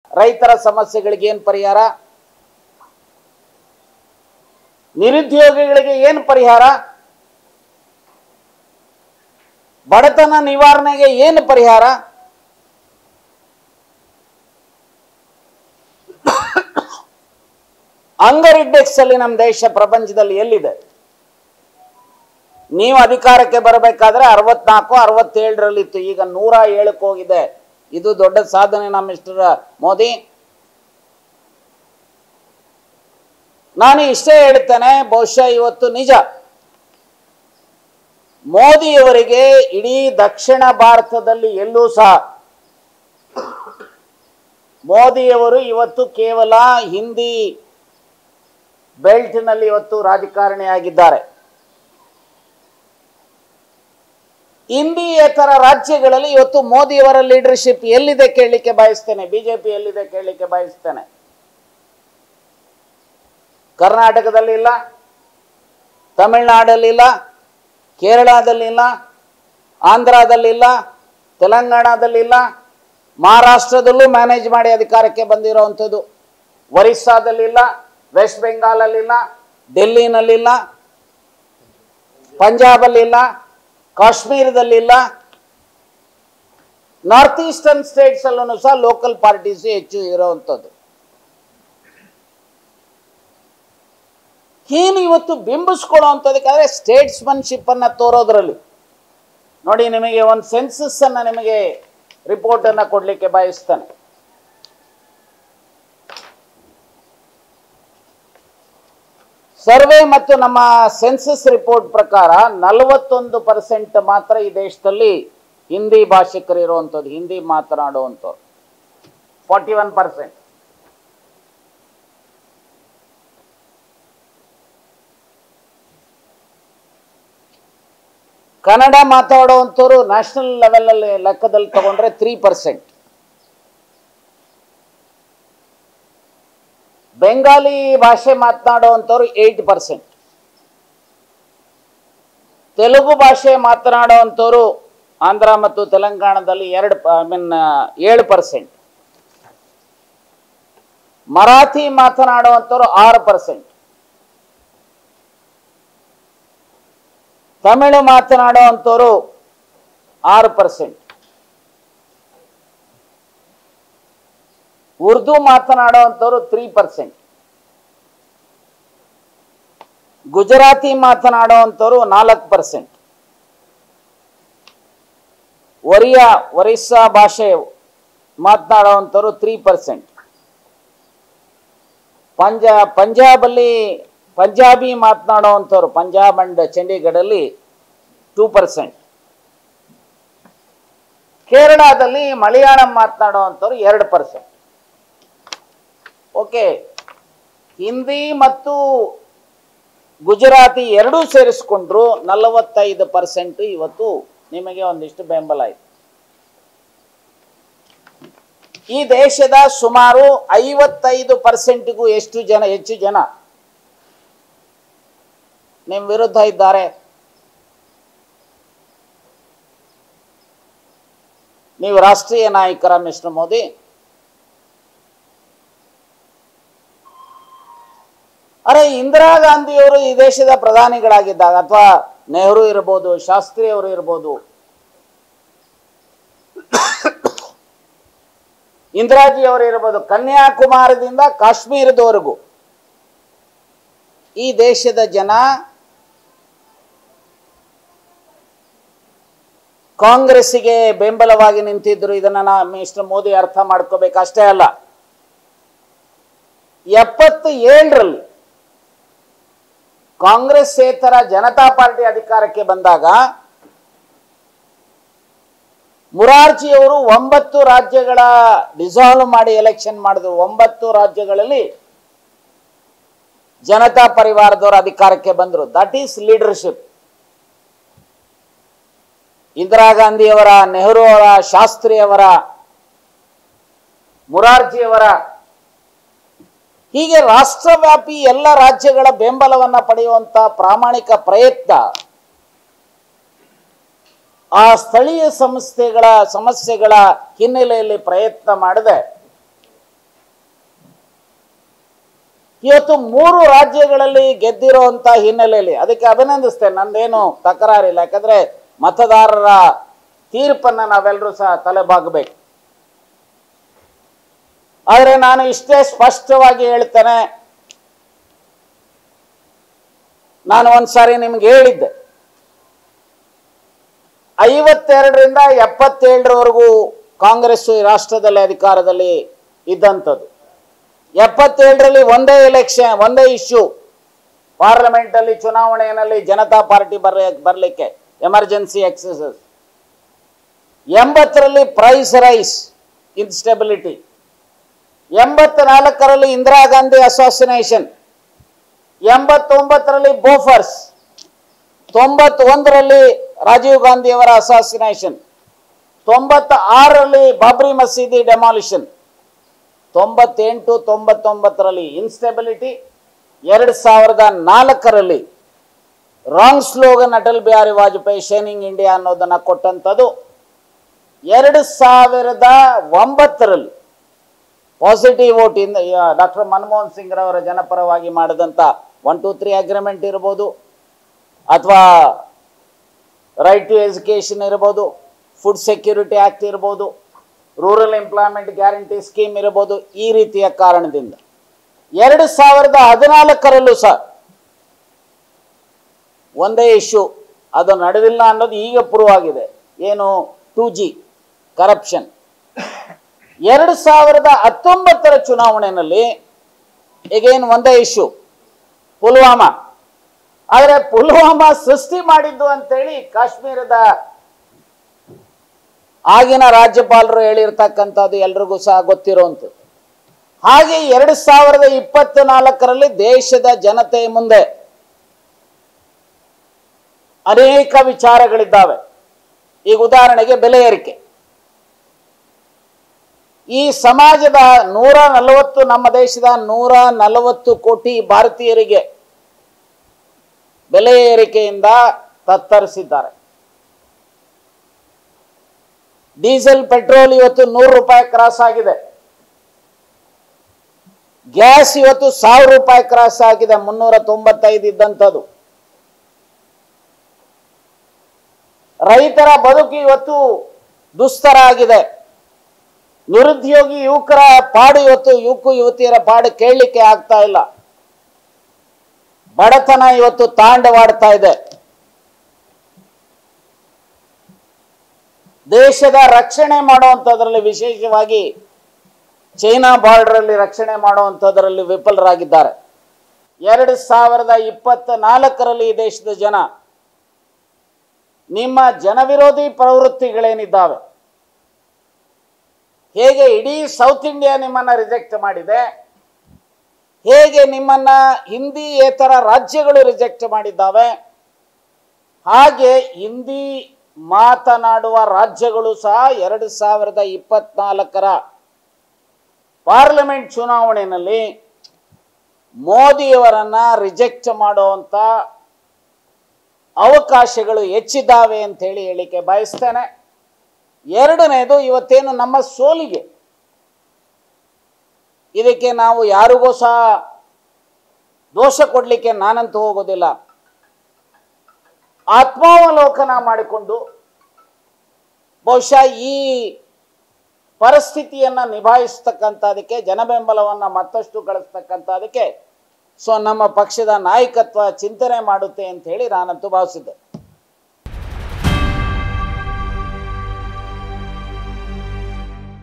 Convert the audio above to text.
ರೈತರ ಸಮಸ್ಯೆಗಳಿಗೆ ಏನು ಪರಿಹಾರ ನಿರುದ್ಯೋಗಿಗಳಿಗೆ ಏನು ಪರಿಹಾರ ಬಡತನ ನಿವಾರಣೆಗೆ ಏನು ಪರಿಹಾರ ಹಂಗರ್ ಇಂಡೆಕ್ಸ್ ಅಲ್ಲಿ ನಮ್ಮ ದೇಶ ಪ್ರಪಂಚದಲ್ಲಿ ಎಲ್ಲಿದೆ ನೀವು ಅಧಿಕಾರಕ್ಕೆ ಬರಬೇಕಾದ್ರೆ ಅರವತ್ನಾಲ್ಕು ಅರವತ್ತೇಳರಲ್ಲಿತ್ತು ಈಗ ನೂರ ಏಳಕ್ಕೆ ಹೋಗಿದೆ ಇದು ದೊಡ್ಡ ಸಾಧನೆ ನಮ್ಮ ಮಿಸ್ಟರ್ ಮೋದಿ ನಾನು ಇಷ್ಟೇ ಹೇಳ್ತೇನೆ ಬಹುಶಃ ಇವತ್ತು ನಿಜ ಮೋದಿಯವರಿಗೆ ಇಡೀ ದಕ್ಷಿಣ ಭಾರತದಲ್ಲಿ ಎಲ್ಲೂ ಸಹ ಮೋದಿಯವರು ಇವತ್ತು ಕೇವಲ ಹಿಂದಿ ಬೆಲ್ಟ್ನಲ್ಲಿ ಇವತ್ತು ರಾಜಕಾರಣಿಯಾಗಿದ್ದಾರೆ ಹಿಂದಿಯೇತರ ರಾಜ್ಯಗಳಲ್ಲಿ ಇವತ್ತು ಮೋದಿಯವರ ಲೀಡರ್ಶಿಪ್ ಎಲ್ಲಿದೆ ಕೇಳಲಿಕ್ಕೆ ಬಯಸ್ತೇನೆ ಬಿಜೆಪಿ ಎಲ್ಲಿದೆ ಕೇಳಲಿಕ್ಕೆ ಬಯಸ್ತೇನೆ ಕರ್ನಾಟಕದಲ್ಲಿಲ್ಲ ತಮಿಳುನಾಡಲ್ಲಿಲ್ಲ ಕೇರಳದಲ್ಲಿಲ್ಲ ಆಂಧ್ರದಲ್ಲಿಲ್ಲ ತೆಲಂಗಾಣದಲ್ಲಿಲ್ಲ ಮಹಾರಾಷ್ಟ್ರದಲ್ಲೂ ಮ್ಯಾನೇಜ್ ಮಾಡಿ ಅಧಿಕಾರಕ್ಕೆ ಬಂದಿರೋವಂಥದ್ದು ಒರಿಸ್ಸಾದಲ್ಲಿಲ್ಲ ವೆಸ್ಟ್ ಬೆಂಗಾಲಲ್ಲಿಲ್ಲ ಡೆಲ್ಲಿನಲ್ಲಿಲ್ಲ ಪಂಜಾಬಲ್ಲಿಲ್ಲ ಕಾಶ್ಮೀರದಲ್ಲಿಲ್ಲ ನಾರ್ತ್ ಈಸ್ಟರ್ನ್ ಸ್ಟೇಟ್ಸ್ ಅಲ್ಲೂ ಸಹ ಲೋಕಲ್ ಪಾರ್ಟೀಸ್ ಹೆಚ್ಚು ಇರುವಂಥದ್ದು ಏನು ಇವತ್ತು ಬಿಂಬಿಸ್ಕೊಳ್ಳುವಂಥದಕ್ಕಾದ್ರೆ ಸ್ಟೇಟ್ಸ್ಮನ್ಶಿಪ್ ಅನ್ನ ತೋರೋದ್ರಲ್ಲಿ ನೋಡಿ ನಿಮಗೆ ಒಂದು ಸೆನ್ಸಸ್ ಅನ್ನ ನಿಮಗೆ ರಿಪೋರ್ಟ್ ಅನ್ನ ಕೊಡ್ಲಿಕ್ಕೆ ಬಯಸ್ತಾನೆ ಸರ್ವೆ ಮತ್ತು ನಮ್ಮ ಸೆನ್ಸಸ್ ರಿಪೋರ್ಟ್ ಪ್ರಕಾರ ನಲವತ್ತೊಂದು ಪರ್ಸೆಂಟ್ ಮಾತ್ರ ಈ ದೇಶದಲ್ಲಿ ಹಿಂದಿ ಭಾಷಿಕರು ಇರುವಂಥದ್ದು ಹಿಂದಿ ಮಾತನಾಡುವಂಥವ್ರು ಫಾರ್ಟಿ ಒನ್ ಪರ್ಸೆಂಟ್ ಕನ್ನಡ ಮಾತಾಡುವಂಥವ್ರು ನ್ಯಾಷನಲ್ ಲೆವೆಲಲ್ಲಿ ಲೆಕ್ಕದಲ್ಲಿ ತಗೊಂಡ್ರೆ ತ್ರೀ ಪರ್ಸೆಂಟ್ ಬೆಂಗಾಲಿ ಭಾಷೆ ಮಾತನಾಡುವಂಥವ್ರು ಏಯ್ಟ್ ಪರ್ಸೆಂಟ್ ತೆಲುಗು ಭಾಷೆ ಮಾತನಾಡುವಂಥವ್ರು ಆಂಧ್ರ ಮತ್ತು ತೆಲಂಗಾಣದಲ್ಲಿ ಎರಡು ಐ ಮೀನ್ ಏಳು ಪರ್ಸೆಂಟ್ ಮರಾಠಿ ಮಾತನಾಡುವಂಥವ್ರು ಆರು ಪರ್ಸೆಂಟ್ ತಮಿಳು ಮಾತನಾಡುವಂಥವ್ರು ಆರು ಪರ್ಸೆಂಟ್ ಉರ್ದು ಮಾತನಾಡುವಂಥವ್ರು ತ್ರೀ ಪರ್ಸೆಂಟ್ ಗುಜರಾತಿ ಮಾತನಾಡುವಂಥವ್ರು ನಾಲ್ಕು ಪರ್ಸೆಂಟ್ ಒರಿಯಾ ಒರಿಸ್ಸಾ ಭಾಷೆ ಮಾತನಾಡುವಂಥವ್ರು ತ್ರೀ ಪರ್ಸೆಂಟ್ ಪಂಜಾ ಪಂಜಾಬಲ್ಲಿ ಪಂಜಾಬಿ ಮಾತನಾಡುವಂಥವ್ರು ಪಂಜಾಬ್ ಅಂಡ್ ಚಂಡೀಗಢಲ್ಲಿ ಟೂ ಪರ್ಸೆಂಟ್ ಕೇರಳದಲ್ಲಿ ಮಲಯಾಳಂ ಮಾತನಾಡುವಂಥವ್ರು ಎರಡು ಪರ್ಸೆಂಟ್ ಓಕೆ ಹಿಂದಿ ಮತ್ತು ಗುಜರಾತಿ ಎರಡೂ ಸೇರಿಸ್ಕೊಂಡ್ರು ನಲವತ್ತೈದು ಪರ್ಸೆಂಟ್ ಇವತ್ತು ನಿಮಗೆ ಒಂದಿಷ್ಟು ಬೆಂಬಲ ಇದೆ ಈ ದೇಶದ ಸುಮಾರು ಐವತ್ತೈದು ಪರ್ಸೆಂಟ್ಗೂ ಎಷ್ಟು ಜನ ಹೆಚ್ಚು ಜನ ನಿಮ್ಮ ವಿರುದ್ಧ ಇದ್ದಾರೆ ನೀವು ರಾಷ್ಟ್ರೀಯ ನಾಯಕರ ಮಿಸ್ಟರ್ ಮೋದಿ ಅರೆ ಇಂದಿರಾ ಗಾಂಧಿಯವರು ಈ ದೇಶದ ಪ್ರಧಾನಿಗಳಾಗಿದ್ದಾಗ ಅಥವಾ ನೆಹರು ಇರ್ಬೋದು ಶಾಸ್ತ್ರಿ ಅವರು ಇರ್ಬೋದು ಇಂದಿರಾಜಿ ಅವರು ಇರ್ಬೋದು ಕನ್ಯಾಕುಮಾರದಿಂದ ಕಾಶ್ಮೀರದವರೆಗೂ ಈ ದೇಶದ ಜನ ಕಾಂಗ್ರೆಸ್ಸಿಗೆ ಬೆಂಬಲವಾಗಿ ನಿಂತಿದ್ರು ಇದನ್ನ ನಾ ಮಿಸ್ಟರ್ ಮೋದಿ ಅರ್ಥ ಮಾಡ್ಕೋಬೇಕು ಅಷ್ಟೇ ಅಲ್ಲ ಎಪ್ಪತ್ತು ಏಳರಲ್ಲಿ ಕಾಂಗ್ರೆಸ್ಸೇತರ ಜನತಾ ಪಾರ್ಟಿ ಅಧಿಕಾರಕ್ಕೆ ಬಂದಾಗ ಮುರಾರ್ಜಿಯವರು ಒಂಬತ್ತು ರಾಜ್ಯಗಳ ಡಿಸಾಲ್ವ್ ಮಾಡಿ ಎಲೆಕ್ಷನ್ ಮಾಡಿದ್ರು ಒಂಬತ್ತು ರಾಜ್ಯಗಳಲ್ಲಿ ಜನತಾ ಪರಿವಾರದವರು ಅಧಿಕಾರಕ್ಕೆ ಬಂದರು ದಟ್ ಈಸ್ ಲೀಡರ್ಶಿಪ್ ಇಂದಿರಾ ಗಾಂಧಿಯವರ ನೆಹರು ಅವರ ಶಾಸ್ತ್ರಿಯವರ ಮುರಾರ್ಜಿಯವರ ಹೀಗೆ ರಾಷ್ಟ್ರವ್ಯಾಪಿ ಎಲ್ಲ ರಾಜ್ಯಗಳ ಬೆಂಬಲವನ್ನ ಪಡೆಯುವಂತ ಪ್ರಾಮಾಣಿಕ ಪ್ರಯತ್ನ ಆ ಸ್ಥಳೀಯ ಸಂಸ್ಥೆಗಳ ಸಮಸ್ಯೆಗಳ ಹಿನ್ನೆಲೆಯಲ್ಲಿ ಪ್ರಯತ್ನ ಮಾಡದೆ ಇವತ್ತು ಮೂರು ರಾಜ್ಯಗಳಲ್ಲಿ ಗೆದ್ದಿರುವಂತ ಹಿನ್ನೆಲೆಯಲ್ಲಿ ಅದಕ್ಕೆ ಅಭಿನಂದಿಸ್ತೇನೆ ನಂದೇನು ತಕರಾರಿಲ್ಲ ಯಾಕಂದ್ರೆ ಮತದಾರರ ತೀರ್ಪನ್ನ ನಾವೆಲ್ಲರೂ ಸಹ ತಲೆಬಾಗಬೇಕು ಆದರೆ ನಾನು ಇಷ್ಟೇ ಸ್ಪಷ್ಟವಾಗಿ ಹೇಳ್ತೇನೆ ನಾನು ಒಂದ್ಸಾರಿ ನಿಮ್ಗೆ ಹೇಳಿದ್ದೆ ಐವತ್ತೆರಡರಿಂದ ಎಪ್ಪತ್ತೇಳರವರೆಗೂ ಕಾಂಗ್ರೆಸ್ ಈ ರಾಷ್ಟ್ರದಲ್ಲಿ ಅಧಿಕಾರದಲ್ಲಿ ಇದ್ದಂಥದ್ದು ಎಪ್ಪತ್ತೇಳರಲ್ಲಿ ಒಂದೇ ಎಲೆಕ್ಷನ್ ಒಂದೇ ಇಶ್ಯೂ ಪಾರ್ಲಿಮೆಂಟ್ ಅಲ್ಲಿ ಚುನಾವಣೆಯಲ್ಲಿ ಜನತಾ ಪಾರ್ಟಿ ಬರ ಬರಲಿಕ್ಕೆ ಎಮರ್ಜೆನ್ಸಿ ಎಕ್ಸಸಸ್ ಎಂಬತ್ತರಲ್ಲಿ ಪ್ರೈಸ್ ರೈಸ್ ಇನ್ಸ್ಟೆಬಿಲಿಟಿ ಎಂಬತ್ನಾಲ್ಕರಲ್ಲಿ ಇಂದಿರಾ ಗಾಂಧಿ ಅಸೋಸಿನೇಷನ್ ಎಂಬತ್ತೊಂಬತ್ತರಲ್ಲಿ ಬೋಫರ್ಸ್ ತೊಂಬತ್ತೊಂದರಲ್ಲಿ ರಾಜೀವ್ ಗಾಂಧಿ ಅವರ ಅಸಾಸಿನೇಷನ್ ತೊಂಬತ್ತ ಆರರಲ್ಲಿ ಬಾಬ್ರಿ ಮಸೀದಿ ಡೆಮಾಲಿಷನ್ ತೊಂಬತ್ತೆಂಟು ತೊಂಬತ್ತೊಂಬತ್ತರಲ್ಲಿ ಇನ್ಸ್ಟೆಬಿಲಿಟಿ ಎರಡು ಸಾವಿರದ ನಾಲ್ಕರಲ್ಲಿ wrong slogan Atal Bihari Vajpayee shining India ಅನ್ನೋದನ್ನು ಕೊಟ್ಟಂಥದ್ದು ಎರಡು ಸಾವಿರದ ಒಂಬತ್ತರಲ್ಲಿ ಪಾಸಿಟಿವ್ ವೋಟ್ ಇಂದ ಡಾಕ್ಟರ್ ಮನಮೋಹನ್ ಸಿಂಗ್ ರವರ ಜನಪರವಾಗಿ ಮಾಡಿದಂಥ ಒನ್ ಟು ತ್ರೀ ಅಗ್ರಿಮೆಂಟ್ ಇರ್ಬೋದು ಅಥವಾ ರೈಟ್ ಟು ಎಜುಕೇಷನ್ ಇರ್ಬೋದು ಫುಡ್ ಸೆಕ್ಯೂರಿಟಿ ಆಕ್ಟ್ ಇರ್ಬೋದು ರೂರಲ್ ಎಂಪ್ಲಾಯ್ಮೆಂಟ್ ಗ್ಯಾರಂಟಿ ಸ್ಕೀಮ್ ಇರ್ಬೋದು ಈ ರೀತಿಯ ಕಾರಣದಿಂದ ಎರಡು ಸಾವಿರದ ಹದಿನಾಲ್ಕರಲ್ಲೂ ಸಹ ಒಂದೇ ಇಶ್ಯೂ ಅದು ನಡೆದಿಲ್ಲ ಅನ್ನೋದು ಈಗ ಪ್ರೂವ್ ಆಗಿದೆ ಏನು ಟೂ ಜಿ ಕರಪ್ಷನ್ ಎರಡು ಸಾವಿರದ ಹತ್ತೊಂಬತ್ತರ ಚುನಾವಣೆಯಲ್ಲಿ ಈಗೇನು ಒಂದೇ ಇಶ್ಯೂ ಪುಲ್ವಾಮಾ ಆದರೆ ಪುಲ್ವಾಮಾ ಸೃಷ್ಟಿ ಮಾಡಿದ್ದು ಅಂತೇಳಿ ಕಾಶ್ಮೀರದ ಆಗಿನ ರಾಜ್ಯಪಾಲರು ಹೇಳಿರ್ತಕ್ಕಂಥದ್ದು ಎಲ್ರಿಗೂ ಸಹ ಗೊತ್ತಿರುವಂಥದ್ದು ಹಾಗೆ ಎರಡು ಸಾವಿರದ ಇಪ್ಪತ್ತ ನಾಲ್ಕರಲ್ಲಿ ದೇಶದ ಜನತೆ ಮುಂದೆ ಅನೇಕ ವಿಚಾರಗಳಿದ್ದಾವೆ ಈಗ ಉದಾಹರಣೆಗೆ ಬೆಲೆ ಏರಿಕೆ ಈ ಸಮಾಜದ ನೂರ ನಲವತ್ತು ನಮ್ಮ ದೇಶದ ನೂರ ನಲವತ್ತು ಕೋಟಿ ಭಾರತೀಯರಿಗೆ ಬೆಲೆ ಏರಿಕೆಯಿಂದ ತತ್ತರಿಸಿದ್ದಾರೆ ಡೀಸೆಲ್ ಪೆಟ್ರೋಲ್ ಇವತ್ತು ನೂರು ರೂಪಾಯಿ ಕ್ರಾಸ್ ಆಗಿದೆ ಗ್ಯಾಸ್ ಇವತ್ತು ಸಾವಿರ ರೂಪಾಯಿ ಕ್ರಾಸ್ ಆಗಿದೆ ಮುನ್ನೂರ ತೊಂಬತ್ತೈದು ಇದ್ದಂಥದ್ದು ರೈತರ ಬದುಕು ಇವತ್ತು ದುಸ್ತರ ಆಗಿದೆ ನಿರುದ್ಯೋಗಿ ಯುವಕರ ಪಾಡು ಇವತ್ತು ಯುವಕ ಯುವತಿಯರ ಪಾಡು ಕೇಳಲಿಕ್ಕೆ ಆಗ್ತಾ ಇಲ್ಲ ಬಡತನ ಇವತ್ತು ತಾಂಡವಾಡ್ತಾ ಇದೆ ದೇಶದ ರಕ್ಷಣೆ ಮಾಡುವಂಥದ್ರಲ್ಲಿ ವಿಶೇಷವಾಗಿ ಚೈನಾ ಬಾರ್ಡರ್ ಅಲ್ಲಿ ರಕ್ಷಣೆ ಮಾಡುವಂಥದ್ರಲ್ಲಿ ವಿಫಲರಾಗಿದ್ದಾರೆ ಎರಡು ಸಾವಿರದ ಇಪ್ಪತ್ತ ನಾಲ್ಕರಲ್ಲಿ ಈ ದೇಶದ ಜನ ನಿಮ್ಮ ಜನವಿರೋಧಿ ಪ್ರವೃತ್ತಿಗಳೇನಿದ್ದಾವೆ ಹೇಗೆ ಇಡೀ ಸೌತ್ ಇಂಡಿಯಾ ನಿಮ್ಮನ್ನ ರಿಜೆಕ್ಟ್ ಮಾಡಿದೆ ಹೇಗೆ ನಿಮ್ಮನ್ನ ಹಿಂದಿಯೇತರ ರಾಜ್ಯಗಳು ರಿಜೆಕ್ಟ್ ಮಾಡಿದ್ದಾವೆ ಹಾಗೆ ಹಿಂದಿ ಮಾತನಾಡುವ ರಾಜ್ಯಗಳು ಸಹ ಎರಡು ಸಾವಿರದ ಇಪ್ಪತ್ನಾಲ್ಕರ ಪಾರ್ಲಿಮೆಂಟ್ ಚುನಾವಣೆಯಲ್ಲಿ ಮೋದಿಯವರನ್ನ ರಿಜೆಕ್ಟ್ ಮಾಡುವಂತ ಅವಕಾಶಗಳು ಹೆಚ್ಚಿದ್ದಾವೆ ಅಂತ ಹೇಳಿ ಹೇಳಿಕೆ ಬಯಸ್ತೇನೆ ಎರಡನೇದು ಇವತ್ತೇನು ನಮ್ಮ ಸೋಲಿಗೆ ಇದಕ್ಕೆ ನಾವು ಯಾರಿಗೂ ಸಹ ದೋಷ ಕೊಡಲಿಕ್ಕೆ ನಾನಂತೂ ಹೋಗೋದಿಲ್ಲ ಆತ್ಮಾವಲೋಕನ ಮಾಡಿಕೊಂಡು ಬಹುಶಃ ಈ ಪರಿಸ್ಥಿತಿಯನ್ನು ನಿಭಾಯಿಸ್ತಕ್ಕಂಥದಕ್ಕೆ ಜನಬೆಂಬಲವನ್ನು ಮತ್ತಷ್ಟು ಗಳಿಸ್ತಕ್ಕಂಥದಕ್ಕೆ ಸೊ ನಮ್ಮ ಪಕ್ಷದ ನಾಯಕತ್ವ ಚಿಂತನೆ ಮಾಡುತ್ತೆ ಅಂತ ಹೇಳಿ ನಾನಂತೂ ಭಾವಿಸಿದ್ದೆ